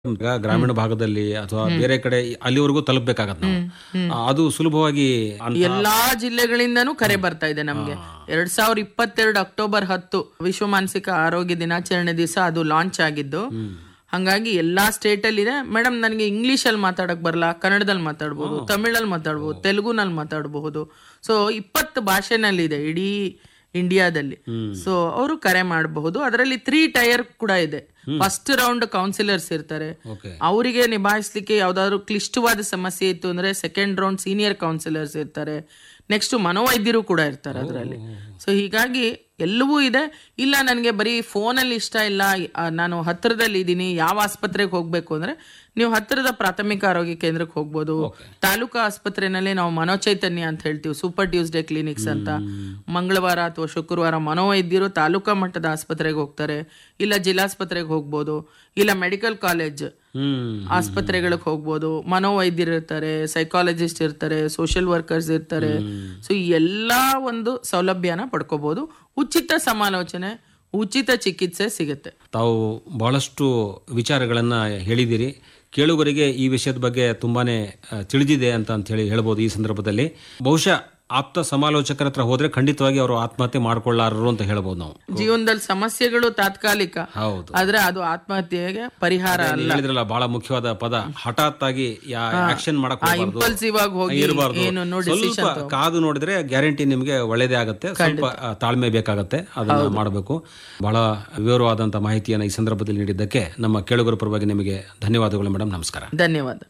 ಈಗ ಗ್ರಾಮೀಣ ಭಾಗದಲ್ಲಿ ಅಥವಾ ಬೇರೆ ಕಡೆ ಅಲ್ಲಿವರೆಗೂ ತಲುಪಬೇಕಾಗತ್ತೆ ನಾವು ಆ, ಅದು ಸುಲಭವಾಗಿ ಅಂತ- ಎಲ್ಲಾ ಜಿಲ್ಲೆಗಳಿಂದನೂ ಕರೆ ಬರ್ತಾ ಇದೆ ನಮ್ಗೆ ಎರಡ್ ಸಾವಿರದ ಇಪ್ಪತ್ತೆರಡು ಅಕ್ಟೋಬರ್ ಹತ್ತು ವಿಶ್ವ ಮಾನಸಿಕ ಆರೋಗ್ಯ ದಿನಾಚರಣೆ ದಿವಸ ಅದು ಲಾಂಚ್ ಆಗಿದ್ದು ಹಂಗಾಗಿ ಎಲ್ಲಾ ಸ್ಟೇಟ್ ಅಲ್ಲಿ ಇದೆ ಮೇಡಮ್ ನನಗೆ ಇಂಗ್ಲಿಷ್ ಅಲ್ಲಿ ಮಾತಾಡಕ್ ಬರಲ್ಲ ಕನ್ನಡದಲ್ಲಿ ಮಾತಾಡ್ಬೋದು ತಮಿಳಲ್ಲಿ ಮಾತಾಡ್ಬೋದು ತೆಲುಗುನಲ್ಲಿ ಮಾತಾಡಬಹುದು ಸೊ ಇಪ್ಪತ್ತು ಭಾಷೆನಲ್ಲಿ ಇದೆ ಇಡೀ ಇಂಡಿಯಾದಲ್ಲಿ ಸೊ ಅವರು ಕರೆ ಮಾಡಬಹುದು ಅದರಲ್ಲಿ ತ್ರೀ ಟೈರ್ ಕೂಡ ಇದೆ ಫಸ್ಟ್ ರೌಂಡ್ ಕೌನ್ಸಿಲರ್ಸ್ ಇರ್ತಾರೆ ಓಕೆ ಅವರಿಗೆ ನಿಭಾಯಿಸ್ಲಿಕ್ಕೆ ಯಾವ್ದಾದ್ರು ಕ್ಲಿಷ್ಟವಾದ ಸಮಸ್ಯೆ ಇತ್ತು ಅಂದ್ರೆ ಸೆಕೆಂಡ್ ರೌಂಡ್ ಸೀನಿಯರ್ ಕೌನ್ಸಿಲರ್ಸ್ ಇರ್ತಾರೆ ನೆಕ್ಸ್ಟ್ ಮನೋವೈದ್ಯರು ಕೂಡ ಇರ್ತಾರೆ ಅದರಲ್ಲಿ ಸೊ ಹೀಗಾಗಿ ಎಲ್ಲವೂ ಇದೆ ಇಲ್ಲ ನನಗೆ ಬರೀ ಫೋನಲ್ಲಿ ಇಷ್ಟ ಇಲ್ಲ ಆ, ನಾನು ಹತ್ತಿರದಲ್ಲಿ ಇದ್ದೀನಿ ಯಾವ ಆಸ್ಪತ್ರೆಗೆ ಹೋಗ್ಬೇಕು ಅಂದ್ರೆ ನೀವು ಹತ್ತಿರದ ಪ್ರಾಥಮಿಕ ಆರೋಗ್ಯ ಕೇಂದ್ರಕ್ಕೆ ಹೋಗ್ಬೋದು ತಾಲೂಕಾ ಆಸ್ಪತ್ರೆನಲ್ಲಿ ನಾವು ಮನೋಚೈತನ್ಯ ಅಂತ ಹೇಳ್ತೀವಿ ಸೂಪರ್ ಟ್ಯೂಸ್ಡೇ ಕ್ಲಿನಿಕ್ಸ್ ಅಂತ ಮಂಗಳವಾರ ಅಥವಾ ಶುಕ್ರವಾರ ಮನೋವೈದ್ಯರು ತಾಲೂಕಾ ಮಟ್ಟದ ಆಸ್ಪತ್ರೆಗೆ ಹೋಗ್ತಾರೆ ಇಲ್ಲ ಜಿಲ್ಲಾಸ್ಪತ್ರೆಗೆ ಹೋಗ್ಬೋದು ಇಲ್ಲ ಮೆಡಿಕಲ್ ಕಾಲೇಜ್ ಹ್ಮ್ ಆಸ್ಪತ್ರೆಗಳಿಗೆ ಹೋಗ್ಬೋದು ಮನೋವೈದ್ಯರು ಇರ್ತಾರೆ ಸೈಕಾಲಜಿಸ್ಟ್ ಇರ್ತಾರೆ ಸೋಷಿಯಲ್ ವರ್ಕರ್ಸ್ ಇರ್ತಾರೆ ಸೊ ಈ ಎಲ್ಲಾ ಒಂದು ಸೌಲಭ್ಯನ ಪಡ್ಕೋಬಹುದು ಉಚಿತ ಸಮಾಲೋಚನೆ ಉಚಿತ ಚಿಕಿತ್ಸೆ ಸಿಗುತ್ತೆ ತಾವು ಬಹಳಷ್ಟು ವಿಚಾರಗಳನ್ನು ಹೇಳಿದ್ದೀರಿ ಕೇಳುಗರಿಗೆ ಈ ವಿಷಯದ ಬಗ್ಗೆ ತುಂಬಾನೇ ಆ, ತಿಳಿದಿದೆ ಅಂತ ಅಂತ ಹೇಳಿ ಹೇಳ್ಬೋದು ಈ ಸಂದರ್ಭದಲ್ಲಿ ಬಹುಶಃ ಆಪ್ತ ಸಮಾಲೋಚಕರ ಹತ್ರ ಹೋದ್ರೆ ಖಂಡಿತವಾಗಿ ಅವರು ಆತ್ಮಹತ್ಯೆ ಮಾಡ್ಕೊಳ್ಳಾರರು ಅಂತ ಹೇಳ್ಬೋದು ನಾವು ಜೀವನದಲ್ಲಿ ಸಮಸ್ಯೆಗಳು ತಾತ್ಕಾಲಿಕ ಹೌದು ಆದ್ರೆ ಅದು ಆತ್ಮಹತ್ಯೆಗೆ ಪರಿಹಾರ ನೀವು ಅಲ್ಲ ಹೇಳಿದ್ರಲ್ಲ ಬಹಳ ಮುಖ್ಯವಾದ ಪದ ಹಠಾತ್ ಆಗಿ ಆಕ್ಷನ್ ಮಾಡಕ್ ಹೋಗ್ಬಾರ್ದು ಇಂಪಲ್ಸಿವ್ ಆಗಿ ಹೋಗಿ ಇರಬಾರ್ದು ಏನು ನೋಡಿ ಸ್ವಲ್ಪ ಕಾದು ನೋಡಿದ್ರೆ ಗ್ಯಾರಂಟಿ ನಿಮಗೆ ಒಳ್ಳೇದೇ ಆಗುತ್ತೆ ಸ್ವಲ್ಪ ಆ, ತಾಳ್ಮೆ ಬೇಕಾಗತ್ತೆ ಅದನ್ನ ಮಾಡಬೇಕು ಬಹಳ ವಿವರವಾದಂತ ಮಾಹಿತಿಯನ್ನು ಈ ಸಂದರ್ಭದಲ್ಲಿ ನೀಡಿದ್ದಕ್ಕೆ ನಮ್ಮ ಕೇಳುಗರ ಪರವಾಗಿ ನಿಮಗೆ ಧನ್ಯವಾದಗಳು ಮೇಡಮ್ ನಮಸ್ಕಾರ ಧನ್ಯವಾದ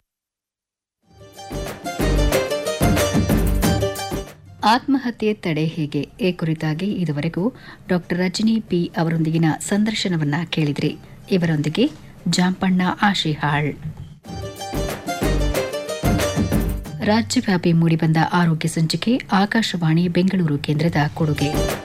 ಆತ್ಮಹತ್ಯೆ ತಡೆ ಹೇಗೆ ಈ ಕುರಿತಾಗಿ ಇದುವರೆಗೂ ಡಾಕ್ಟರ್ ರಜನಿ ಪಿ ಅವರೊಂದಿಗಿನ ಸಂದರ್ಶನವನ್ನ ಕೇಳಿದ್ರಿ ಇವರೊಂದಿಗೆ ಜಾಂಪಣ್ಣ ಆಶಿಹಾಳ್ ರಾಜ್ಯವ್ಯಾಪಿ ಮೂಡಿಬಂದ ಆರೋಗ್ಯ ಸಂಚಿಕೆ ಆಕಾಶವಾಣಿ ಬೆಂಗಳೂರು ಕೇಂದ್ರದ ಕೊಡುಗೆ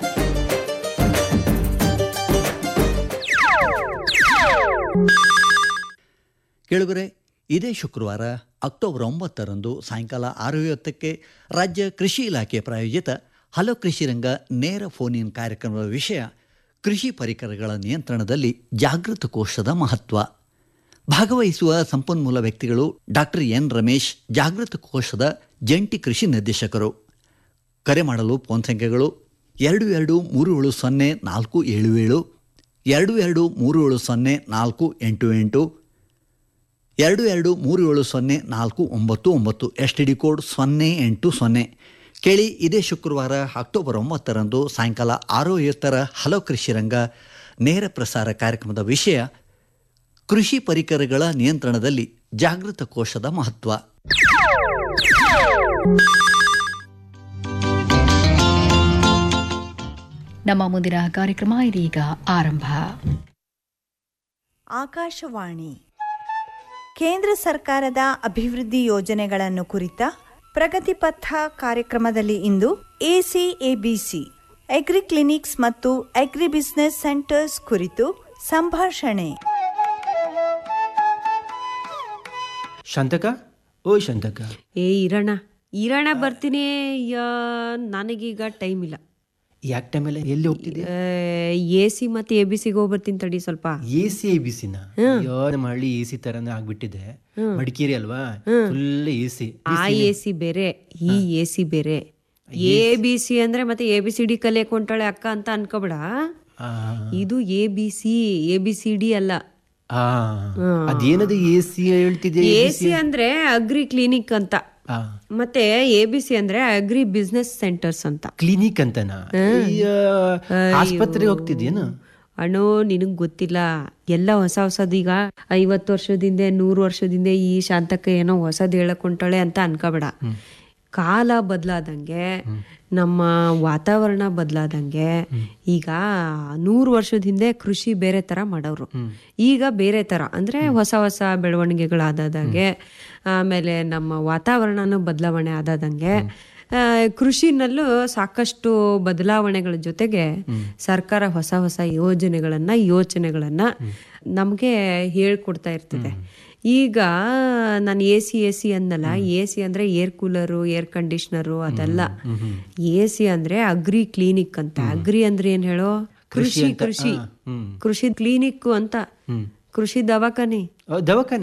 ಕೇಳುಗರೆ ಇದೇ ಶುಕ್ರವಾರ ಅಕ್ಟೋಬರ್ ಒಂಬತ್ತರಂದು ಸಾಯಂಕಾಲ ಆರು ಐವತ್ತಕ್ಕೆ ರಾಜ್ಯ ಕೃಷಿ ಇಲಾಖೆ ಪ್ರಾಯೋಜಿತ ಹಲೋ ಕೃಷಿ ರಂಗ ನೇರ ಫೋನ್ ಇನ್ ಕಾರ್ಯಕ್ರಮದ ವಿಷಯ ಕೃಷಿ ಪರಿಕರಗಳ ನಿಯಂತ್ರಣದಲ್ಲಿ ಜಾಗೃತ ಕೋಶದ ಮಹತ್ವ ಭಾಗವಹಿಸುವ ಸಂಪನ್ಮೂಲ ವ್ಯಕ್ತಿಗಳು ಡಾಕ್ಟರ್ ಎನ್ ರಮೇಶ್ ಜಾಗೃತ ಕೋಶದ ಜಂಟಿ ಕೃಷಿ ನಿರ್ದೇಶಕರು ಕರೆ ಮಾಡಲು ಫೋನ್ ಸಂಖ್ಯೆಗಳು ಎರಡು ಎರಡು ಮೂರು ಏಳು ಸೊನ್ನೆ ನಾಲ್ಕು ಏಳು ಏಳು ಎರಡು ಎರಡು ಮೂರು ಏಳು ಸೊನ್ನೆ ನಾಲ್ಕು ಎಂಟು ಎಂಟು ಎರಡು ಎರಡು ಮೂರು ಏಳು ಸೊನ್ನೆ ನಾಲ್ಕು ಒಂಬತ್ತು ಒಂಬತ್ತು ಎಸ್ ಟಿ ಡಿ ಕೋಡ್ ಸೊನ್ನೆ ಎಂಟು ಸೊನ್ನೆ ಕೇಳಿ ಇದೇ ಶುಕ್ರವಾರ ಅಕ್ಟೋಬರ್ ಒಂಬತ್ತರಂದು ಸಾಯಂಕಾಲ ಆರು ಐವತ್ತರ ಹಲೋ ಕೃಷಿ ರಂಗ ನೇರ ಪ್ರಸಾರ ಕಾರ್ಯಕ್ರಮದ ವಿಷಯ ಕೃಷಿ ಪರಿಕರಗಳ ನಿಯಂತ್ರಣದಲ್ಲಿ ಜಾಗೃತ ಕೋಶದ ಮಹತ್ವ ನಮ್ಮ ಮುಂದಿನ ಕಾರ್ಯಕ್ರಮ ಇದೀಗ ಆರಂಭ ಆಕಾಶವಾಣಿ ಕೇಂದ್ರ ಸರ್ಕಾರದ ಅಭಿವೃದ್ಧಿ ಯೋಜನೆಗಳನ್ನು ಕುರಿತ ಪ್ರಗತಿಪಥ ಕಾರ್ಯಕ್ರಮದಲ್ಲಿ ಇಂದು ಎಸಿಎಬಿಸಿ ಅಗ್ರಿ ಕ್ಲಿನಿಕ್ಸ್ ಮತ್ತು ಅಗ್ರಿ ಬಿಸಿನೆಸ್ ಸೆಂಟರ್ಸ್ ಕುರಿತು ಸಂಭಾಷಣೆ ಶಾಂತಕ ಓ ಶಾಂತಕ ಏ ಇರೋಣ ಇರೋಣ ಬರ್ತೀನಿ ಯಾ ನನಗೀಗ ಟೈಮ್ ಇಲ್ಲ ಯಾಕೆ ಟೈಮಲ್ಲಿ ಎಲ್ಲಿ ಹೋಗ್ತಿದ್ದೆ ಎ ಸಿ ಮತ್ತೆ ಎ ಬಿ ಸಿಗೆ ಹೋಗ್ಬರ್ತೀನಿ ತಡಿ ಸ್ವಲ್ಪ ಎ ಸಿ ಎ ಬಿಸಿನ ಅಯ್ಯೋ ನಮ್ಮ ಹಳ್ಳಿ ಎ ಸಿ ತರನೇ ಆಗ್ಬಿಟ್ಟಿದೆ ಮಡಿಕೇರಿ ಅಲ್ವಾ ಫುಲ್ ಎ ಸಿ ಆ ಎ ಸಿ ಬೇರೆ ಈ ಎ ಸಿ ಬೇರೆ ಎ ಬಿ ಸಿ ಅಂದ್ರೆ ಮತ್ತೆ ಎ ಬಿ ಸಿ ಡಿ ಕಲಿಯಕ್ ಹೊಂಟಾಳೆ ಅಕ್ಕ ಅಂತ ಅನ್ಕೋಬೇಡ ಇದು A B C A B C D ಅಲ್ಲ ಅದೇನದು ಎ ಸಿ ಹೇಳ್ತಿದೆ ಎ ಸಿ ಅಂದ್ರೆ ಅಗ್ರಿ ಕ್ಲಿನಿಕ್ ಅಂತ ಮತ್ತೆ ಎ ಬಿ ಸಿ ಅಂದ್ರೆ ಅಗ್ರಿ ಬಿಸ್ನೆಸ್ ಸೆಂಟರ್ಸ್ ಅಂತ ಕ್ಲಿನಿಕ್ ಅಂತನಾ ಅಯ್ಯೋ, ಆಸ್ಪತ್ರೆಗೆ ಹೋಗ್ತಿದ್ಯೇನು ಅಣ್ಣೋ ನಿನಗ್ ಗೊತ್ತಿಲ್ಲ ಎಲ್ಲ ಹೊಸ ಹೊಸದೀಗ ಐವತ್ತು ವರ್ಷದಿಂದ ನೂರು ವರ್ಷದಿಂದ ಈ ಶಾಂತಕ್ಕೆ ಏನೋ ಹೊಸದ್ ಹೇಳಕ್ ಹೊಂಟಾಳೆ ಅಂತ ಅನ್ಕೋಬೇಡ ಕಾಲ ಬದಲಾದಂಗೆ ನಮ್ಮ ವಾತಾವರಣ ಬದಲಾದಂಗೆ ಈಗ ನೂರು ವರ್ಷದ ಹಿಂದೆ ಕೃಷಿ ಬೇರೆ ತರ ಮಾಡೋರು ಈಗ ಬೇರೆ ತರ ಅಂದ್ರೆ ಹೊಸ ಹೊಸ ಬೆಳವಣಿಗೆಗಳಾದಂಗೆ ಆಮೇಲೆ ನಮ್ಮ ವಾತಾವರಣನೂ ಬದಲಾವಣೆ ಆದಾದಂಗೆ ಆ, ಕೃಷಿನಲ್ಲೂ ಸಾಕಷ್ಟು ಬದಲಾವಣೆಗಳ ಜೊತೆಗೆ ಸರ್ಕಾರ ಹೊಸ ಹೊಸ ಯೋಜನೆಗಳನ್ನ ಯೋಚನೆಗಳನ್ನ ನಮ್ಗೆ ಹೇಳ್ಕೊಡ್ತಾ ಇರ್ತದೆ ಈಗ ನಾನು ಎ ಸಿ ಎ ಸಿ ಅಂದಲ್ಲ ಎ ಸಿ ಅಂದ್ರೆ ಏರ್ ಕೂಲರು ಏರ್ ಕಂಡೀಷನರು ಅದಲ್ಲ ಎ ಸಿ ಅಂದ್ರೆ ಅಗ್ರಿ ಕ್ಲಿನಿಕ್ ಅಂತ ಅಗ್ರಿ ಅಂದ್ರೆ ಏನ್ ಹೇಳೋ ಕೃಷಿ ಕೃಷಿ ಕೃಷಿ ಕ್ಲಿನಿಕ್ ಅಂತ ಕೃಷಿ ದವಾಖಾನೆ ದವಾಖಾನೆ